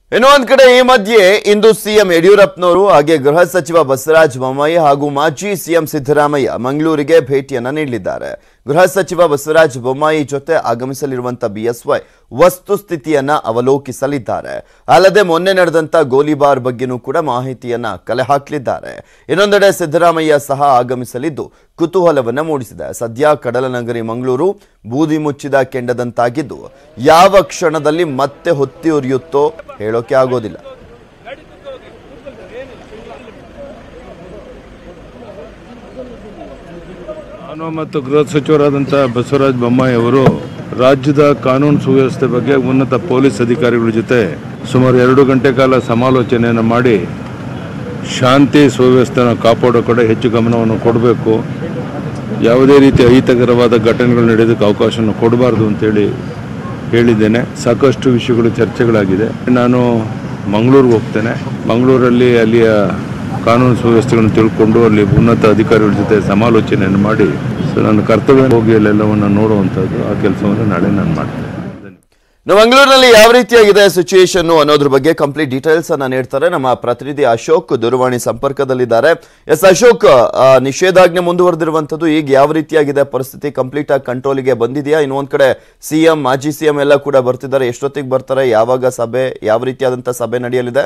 ಇನ್ನು ಒಂದ್ ಕಡೆ ಈ ಮಧ್ಯೆ ಇಂದು ಸಿಎಂ ಯಡಿಯೂರಪ್ಪನವರು ಹಾಗೆ ಗೃಹ ಸಚಿವ ಬಸವರಾಜ ಬೊಮ್ಮಾಯಿ ಹಾಗೂ ಮಾಜಿ ಸಿಎಂ ಸಿದ್ದರಾಮಯ್ಯ ಮಂಗಳೂರಿಗೆ ಭೇಟಿಯನ್ನ ನೀಡಲಿದ್ದಾರೆ ಗೃಹ ಸಚಿವ ಬಸವರಾಜ ಬೊಮ್ಮಾಯಿ ಜೊತೆ ಆಗಮಿಸಲಿರುವಂತ ಬಿಎಸ್ವೈ ವಸ್ತುಸ್ಥಿತಿಯನ್ನ ಅವಲೋಕಿಸಲಿದ್ದಾರೆ ಅಲ್ಲದೆ ಮೊನ್ನೆ ನಡೆದಂತ ಗೋಲಿಬಾರ್ ಬಗ್ಗೆನೂ ಕೂಡ ಮಾಹಿತಿಯನ್ನ ಕಲೆ ಹಾಕಲಿದ್ದಾರೆ ಇನ್ನೊಂದೆಡೆ ಸಿದ್ದರಾಮಯ್ಯ ಸಹ ಆಗಮಿಸಲಿದ್ದು ಕುತೂಹಲವನ್ನ ಮೂಡಿಸಿದೆ ಸದ್ಯ ಕಡಲನಗರಿ ಮಂಗಳೂರು ಬೂದಿ ಮುಚ್ಚಿದ ಕೆಂಡದಂತಾಗಿದ್ದು ಯಾವ ಕ್ಷಣದಲ್ಲಿ ಮತ್ತೆ ಹೊತ್ತಿ ಉರಿಯುತ್ತೋ ಹೇಳೋಕೆ ಆಗೋದಿಲ್ಲ ನಾನು ಮತ್ತು ಗೃಹ ಸಚಿವರಾದಂಥ ಬಸವರಾಜ ಬೊಮ್ಮಾಯಿ ಅವರು ರಾಜ್ಯದ ಕಾನೂನು ಸುವ್ಯವಸ್ಥೆ ಬಗ್ಗೆ ಉನ್ನತ ಪೊಲೀಸ್ ಅಧಿಕಾರಿಗಳ ಜೊತೆ ಸುಮಾರು ಎರಡು ಗಂಟೆ ಕಾಲ ಸಮಾಲೋಚನೆಯನ್ನು ಮಾಡಿ ಶಾಂತಿ ಸುವ್ಯವಸ್ಥೆನ ಕಾಪಾಡೋ ಕಡೆ ಹೆಚ್ಚು ಗಮನವನ್ನು ಕೊಡಬೇಕು ಯಾವುದೇ ರೀತಿ ಅಹಿತಕರವಾದ ಘಟನೆಗಳು ನಡೆಯೋದಕ್ಕೆ ಅವಕಾಶವನ್ನು ಕೊಡಬಾರ್ದು ಅಂತೇಳಿ ಹೇಳಿದ್ದೇನೆ ಸಾಕಷ್ಟು ವಿಷಯಗಳು ಚರ್ಚೆಗಳಾಗಿದೆ ನಾನು ಮಂಗಳೂರಿಗೆ ಹೋಗ್ತೇನೆ ಮಂಗಳೂರಲ್ಲಿ ಅಲ್ಲಿಯ ಕಾನೂನು ಸುವ್ಯವಸ್ಥೆಗಳನ್ನು ತಿಳ್ಕೊಂಡು ಅಲ್ಲಿ ಉನ್ನತ ಅಧಿಕಾರಿಗಳ ಜೊತೆ ಸಮಾಲೋಚನೆಯನ್ನು ಮಾಡಿ ಸೊ ನನ್ನ ಕರ್ತವ್ಯ ಹೋಗಿ ಅಲ್ಲೆಲ್ಲವನ್ನು ನೋಡುವಂಥದ್ದು ಆ ಕೆಲಸವನ್ನು ನಾಳೆ ನಾನು ಮಾಡ್ತೇನೆ ನಾವು ಮಂಗಳೂರಿನಲ್ಲಿ ಯಾವ ರೀತಿಯಾಗಿದೆ ಸಿಚುಯೇಷನ್ ಅನ್ನೋದ್ರ ಬಗ್ಗೆ ಕಂಪ್ಲೀಟ್ ಡೀಟೇಲ್ಸ್ ಅನ್ನ ನೀಡ್ತಾರೆ ನಮ್ಮ ಪ್ರತಿನಿಧಿ ಅಶೋಕ್ ದೂರವಾಣಿ ಸಂಪರ್ಕದಲ್ಲಿದ್ದಾರೆ ಎಸ್ ಅಶೋಕ್ ಆ, ನಿಷೇಧಾಜ್ಞೆ ಮುಂದುವರೆದಿರುವಂತದ್ದು ಈಗ ಯಾವ ರೀತಿಯಾಗಿದೆ ಪರಿಸ್ಥಿತಿ ಕಂಪ್ಲೀಟ್ ಆಗಿ ಕಂಟ್ರೋಲಿಗೆ ಬಂದಿದೆಯಾ ಇನ್ನೊಂದ್ ಕಡೆ ಸಿಎಂ ಮಾಜಿ ಸಿಎಂ ಎಲ್ಲ ಕೂಡ ಬರ್ತಿದ್ದಾರೆ ಎಷ್ಟೊತ್ತಿಗೆ ಬರ್ತಾರೆ ಯಾವಾಗ ಸಭೆ ಯಾವ ರೀತಿಯಾದಂತ ಸಭೆ ನಡೆಯಲಿದೆ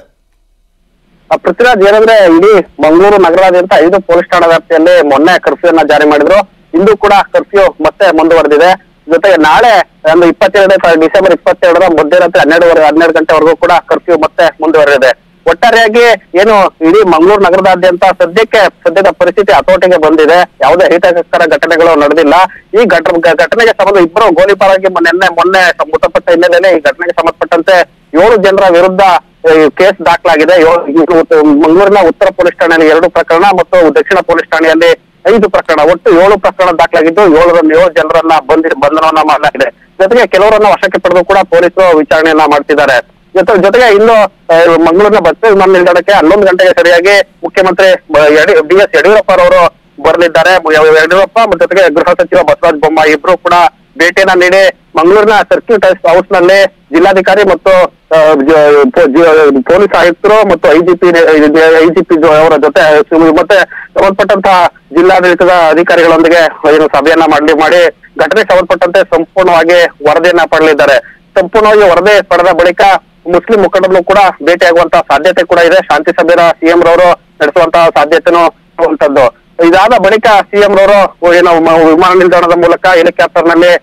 ಆ, ಪೃಥ್ವಿರಾಜ್ ಏನಂದ್ರೆ ಇಡೀ ಮಂಗಳೂರು ನಗರಾದ್ಯಂತ ಐದು ಪೊಲೀಸ್ ಠಾಣಾ ವ್ಯಾಪ್ತಿಯಲ್ಲಿ ಮೊನ್ನೆ ಕರ್ಫ್ಯೂ ಅನ್ನ ಜಾರಿ ಮಾಡಿದ್ರು ಇಂದು ಕೂಡ ಕರ್ಫ್ಯೂ ಮತ್ತೆ ಮುಂದುವರೆದಿದೆ ಜೊತೆಗೆ ನಾಳೆ ಒಂದು ಇಪ್ಪತ್ತೆರಡು ಡಿಸೆಂಬರ್ ಇಪ್ಪತ್ತೆರಡರ ಮಧ್ಯರಾತ್ರಿ ಹನ್ನೆರಡುವರೆ ಹನ್ನೆರಡು ಗಂಟೆವರೆಗೂ ಕೂಡ ಕರ್ಫ್ಯೂ ಮತ್ತೆ ಮುಂದುವರೆದಿದೆ ಒಟ್ಟಾರೆಯಾಗಿ ಏನು ಇಡೀ ಮಂಗಳೂರು ನಗರದಾದ್ಯಂತ ಸದ್ಯಕ್ಕೆ ಸದ್ಯದ ಪರಿಸ್ಥಿತಿ ಹತೋಟಿಗೆ ಬಂದಿದೆ ಯಾವುದೇ ಅಹಿತಕರ ಘಟನೆಗಳು ನಡೆದಿಲ್ಲ ಈ ಘಟ ಘಟನೆಗೆ ಸಂಬಂಧ ಇಬ್ಬರು ಗೋಲಿಬಾರಾಗಿ ನಿನ್ನೆ ಮೊನ್ನೆ ಮೃತಪಟ್ಟ ಹಿನ್ನೆಲೆಯಲ್ಲಿ ಈ ಘಟನೆಗೆ ಸಂಬಂಧಪಟ್ಟಂತೆ ಏಳು ಜನರ ವಿರುದ್ಧ ಈ ಕೇಸ್ ದಾಖಲಾಗಿದೆ ಏಳು- ಇದು ಉತ್ತ- ಮಂಗಳೂರಿನ ಉತ್ತರ ಪೊಲೀಸ್ ಠಾಣೆಯಲ್ಲಿ ಎರಡು ಪ್ರಕರಣ ಮತ್ತು ದಕ್ಷಿಣ ಪೊಲೀಸ್ ಠಾಣೆಯಲ್ಲಿ ಐದು ಪ್ರಕರಣ ಒಟ್ಟು ಏಳು ಪ್ರಕರಣ ದಾಖಲಾಗಿದ್ದು ಏಳರನ್ನು ಏಳು ಜನರನ್ನ ಬಂಧಿ ಬಂಧನವನ್ನ ಮಾಡಲಾಗಿದೆ ಜೊತೆಗೆ ಕೆಲವರನ್ನ ವಶಕ್ಕೆ ಪಡೆದು ಕೂಡ ಪೊಲೀಸರು ವಿಚಾರಣೆಯನ್ನ ಮಾಡ್ತಿದ್ದಾರೆ ಜೊತೆ ಜೊತೆಗೆ ಇನ್ನು ಆ, ಮಂಗಳೂರಿನ ಬಸ್ ವಿಮಾನ ನಿಲ್ದಾಣಕ್ಕೆ ಹನ್ನೊಂದು ಗಂಟೆಗೆ ಸರಿಯಾಗಿ ಮುಖ್ಯಮಂತ್ರಿ ಬಿ ಎಸ್ ಯಡಿಯೂರಪ್ಪ ಅವರು ಬರಲಿದ್ದಾರೆ ಯಡಿಯೂರಪ್ಪ ಮತ್ತು ಜೊತೆಗೆ ಗೃಹ ಸಚಿವ ಬಸವರಾಜ ಬೊಮ್ಮಾಯಿ ಇಬ್ರು ಕೂಡ ಭೇಟಿಯನ್ನ ನೀಡಿ ಮಂಗಳೂರಿನ ಸರ್ಕ್ಯೂಟ್ ಹೌಸ್ ನಲ್ಲಿ ಜಿಲ್ಲಾಧಿಕಾರಿ ಮತ್ತು ಆ, ಜ- ಪೊ- ಜ- ಪೊಲೀಸ್ ಆಯುಕ್ತರು ಮತ್ತು ಐಜಿಪಿ ಐಜಿಪಿ ಅವರ ಜೊತೆ ಸು- ಮತ್ತೆ ಸಂಬಂಧಪಟ್ಟಂತಹ ಜಿಲ್ಲಾಡಳಿತದ ಅಧಿಕಾರಿಗಳೊಂದಿಗೆ ಏನು ಸಭೆಯನ್ನ ಮಾಡಿ ಮಾಡಿ ಘಟನೆಗೆ ಸಂಬಂಧಪಟ್ಟಂತೆ ಸಂಪೂರ್ಣವಾಗಿ ವರದಿಯನ್ನ ಪಡೆಯಲಿದ್ದಾರೆ ಸಂಪೂರ್ಣವಾಗಿ ವರದಿ ಪಡೆದ ಬಳಿಕ ಮುಸ್ಲಿಂ ಮುಖಂಡರು ಕೂಡ ಭೇಟಿಯಾಗುವಂತಹ ಸಾಧ್ಯತೆ ಕೂಡ ಇದೆ ಶಾಂತಿ ಸಭೆಯ ಸಿಎಂ ರವರು ನಡೆಸುವಂತಹ ಸಾಧ್ಯತೆನೂ ಇರುವಂತದ್ದು ಇದಾದ ಬಳಿಕ ಸಿಎಂ ರವರು ಏನು ಮ- ವಿಮಾನ ನಿಲ್ದಾಣದ ಮೂಲಕ ಹೆಲಿಕಾಪ್ಟರ್ ನಲ್ಲಿ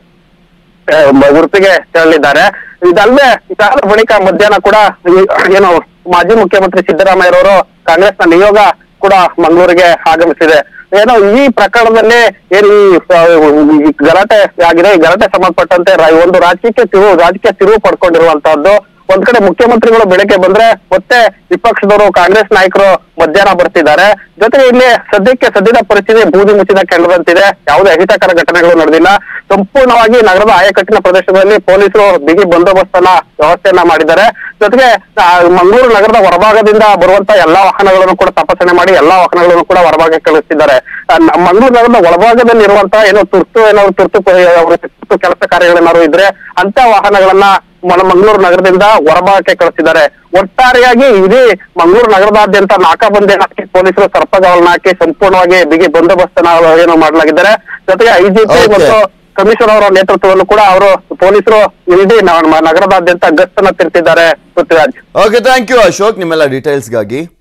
ಆ, ಮ- ಉಡುಪಿಗೆ ತೆರಳಿದ್ದಾರೆ ಇದಲ್ಲದೆ ಇದಾದ ಬಳಿಕ ಮಧ್ಯಾಹ್ನ ಕೂಡ ಈ- ಏನು ಮಾಜಿ ಮುಖ್ಯಮಂತ್ರಿ ಸಿದ್ದರಾಮಯ್ಯರವರು ಕಾಂಗ್ರೆಸ್ನ ನಿಯೋಗ ಕೂಡ ಮಂಗಳೂರಿಗೆ ಆಗಮಿಸಿದೆ ಏನೋ ಈ ಪ್ರಕರಣದಲ್ಲಿ ಏನು ಈ ಆ, ಈ ಗಲಾಟೆ ಆಗಿದೆ ಈ ಗಲಾಟೆ ಸಂಬಂಧಪಟ್ಟಂತೆ ರ- ಒಂದು ರಾಜಕೀಯ ತಿರುವು ರಾಜಕೀಯ ತಿರುವು ಪಡ್ಕೊಂಡಿರುವಂತಹದ್ದು ಒಂದ್ ಕಡೆ ಮುಖ್ಯಮಂತ್ರಿಗಳು ಬೆಳಗ್ಗೆ ಬಂದ್ರೆ ಮತ್ತೆ ವಿಪಕ್ಷದವರು ಕಾಂಗ್ರೆಸ್ ನಾಯಕರು ಮಧ್ಯಾಹ್ನ ಬರ್ತಿದ್ದಾರೆ ಜೊತೆಗೆ ಇಲ್ಲಿ ಸದ್ಯಕ್ಕೆ ಸದ್ಯದ ಪರಿಸ್ಥಿತಿ ಬೂದಿ ಮುಚ್ಚಿದ ಕೆಳದಂತಿದೆ ಯಾವುದೇ ಅಹಿತಕರ ಘಟನೆಗಳು ನಡೆದಿಲ್ಲ ಸಂಪೂರ್ಣವಾಗಿ ನಗರದ ಆಯಕಟ್ಟಿನ ಪ್ರದೇಶದಲ್ಲಿ ಪೊಲೀಸರು ಬಿಗಿ ಬಂದೋಬಸ್ತನ್ನ ವ್ಯವಸ್ಥೆಯನ್ನ ಮಾಡಿದ್ದಾರೆ ಜೊತೆಗೆ ಆ, ಮಂಗಳೂರು ನಗರದ ಹೊರಭಾಗದಿಂದ ಬರುವಂತ ಎಲ್ಲಾ ವಾಹನಗಳನ್ನು ಕೂಡ ತಪಾಸಣೆ ಮಾಡಿ ಎಲ್ಲಾ ವಾಹನಗಳನ್ನು ಕೂಡ ಹೊರಭಾಗಕ್ಕೆ ಕಳಿಸ್ತಿದ್ದಾರೆ ಆ, ನ- ಮಂಗಳೂರು ನಗರದ ಒಳಭಾಗದಲ್ಲಿ ಇರುವಂತಹ ಏನೋ ತುರ್ತು ಏನಾದ್ರು ತುರ್ತು ಪ- ಅವ್ರ ತುರ್ತು ಕೆಲಸ ಕಾರ್ಯಗಳೇನಾದ್ರು ಇದ್ರೆ ಅಂತ ವಾಹನಗಳನ್ನ మన ಮಂಗಳೂರು ನಗರದಿಂದ ಹೊರಭಾಗಕ್ಕೆ ಕಳಿಸಿದ್ದಾರೆ ಒಟ್ಟಾರೆಯಾಗಿ ಇಡೀ ಮಂಗಳೂರು ನಗರದಾದ್ಯಂತ ನಾಕಾಬಂದಿಯನ್ನು ಹಾಕಿ ಪೊಲೀಸರು ಸರ್ಪಗಾವಲನ್ನ ಹಾಕಿ ಸಂಪೂರ್ಣವಾಗಿ ಬಿಗಿ ಬಂದೋಬಸ್ತನ್ನ ಏನು ಮಾಡಲಾಗಿದ್ದಾರೆ ಜೊತೆಗೆ ಐಜಿಪಿ Okay. ಮತ್ತು ಕಮಿಷನರ್ ಅವರ ನೇತೃತ್ವವನ್ನು ಕೂಡ ಅವರು ಪೊಲೀಸರು ಇಡೀ ನ- ನಗರದಾದ್ಯಂತ ಗಸ್ತನ್ನ ತಿರ್ತಿದ್ದಾರೆ Prithviraj okay thank you Ashok ನಿಮ್ಮೆಲ್ಲ ಡೀಟೇಲ್ಸ್ಗಾಗಿ